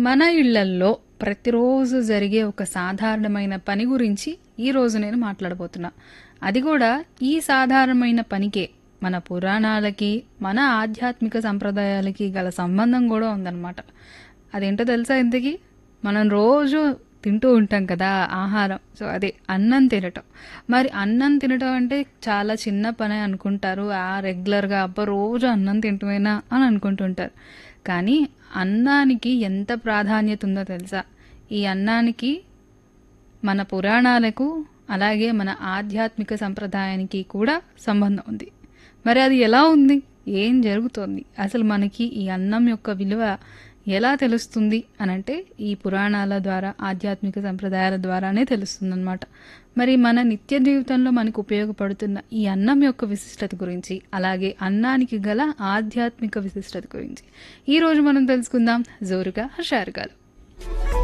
మన ఇళ్లల్లో ప్రతిరోజు జరిగే ఒక సాధారణమైన పని గురించి ఈరోజు నేను మాట్లాడబోతున్నా అది కూడా ఈ సాధారణమైన పనికే మన పురాణాలకి మన ఆధ్యాత్మిక సంప్రదాయాలకి గల సంబంధం కూడా ఉందన్నమాట అదేంటో తెలుసా ఇంతకీ మనం రోజు తింటూ ఉంటాం కదా ఆహారం సో అదే అన్నం తినటం మరి అన్నం తినటం అంటే చాలా చిన్న పని అనుకుంటారు ఆ రెగ్యులర్గా అబ్బా రోజు అన్నం తింటమేనా అని అనుకుంటుంటారు కానీ అన్నానికి ఎంత ప్రాధాన్యత ఉందో తెలుసా ఈ అన్నానికి మన పురాణాలకు అలాగే మన ఆధ్యాత్మిక సంప్రదాయానికి కూడా సంబంధం ఉంది మరి అది ఎలా ఉంది ఏం జరుగుతోంది అసలు మనకి ఈ అన్నం యొక్క విలువ ఎలా తెలుస్తుంది అనంటే ఈ పురాణాల ద్వారా ఆధ్యాత్మిక సంప్రదాయాల ద్వారానే తెలుస్తుందన్నమాట మరి మన నిత్య జీవితంలో మనకు ఉపయోగపడుతున్న ఈ అన్నం యొక్క విశిష్టత గురించి అలాగే అన్నానికి గల ఆధ్యాత్మిక విశిష్టత గురించి ఈ రోజు మనం తెలుసుకుందాం జోరుగా హుషారుగాలు